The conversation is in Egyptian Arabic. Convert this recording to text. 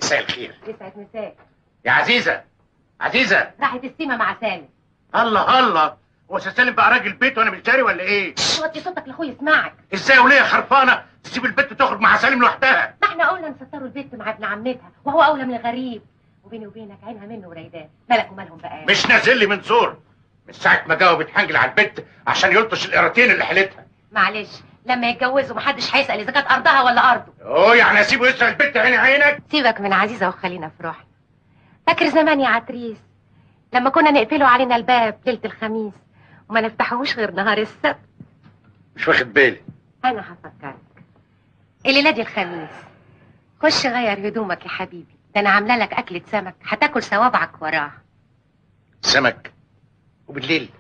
مساء الخير يسعد مساك يا عزيزه عزيزه راحت السيما مع سالم الله الله هو سالم بقى راجل بيت وانا مش جاري ولا ايه وطي صوتك لاخويا يسمعك ازاي وليه خرفانه تسيب البت تخرج مع سالم لوحدها ما احنا قلنا نستروا البيت مع ابن عمتها وهو اولى من الغريب وبيني وبينك عينها منه وريدان مالك ومالهم بقى مش نازل لي من زور من ساعه ما جاوب حنجل على البت عشان يلطش القراطين اللي حلتها معلش لما يتجوزوا محدش هيسال اذا كانت ارضها ولا ارضه اوه يعني اسيبه يسرق البت عيني عينك سيبك من عزيزه وخلينا في روحنا فاكر زمان يا عتريس لما كنا نقفلوا علينا الباب ليله الخميس وما نفتحوش غير نهار السبت مش واخد بالي انا هفكرك الليله دي الخميس خش غير هدومك يا حبيبي ده انا عامله لك اكله سمك هتاكل صوابعك وراها سمك وبالليل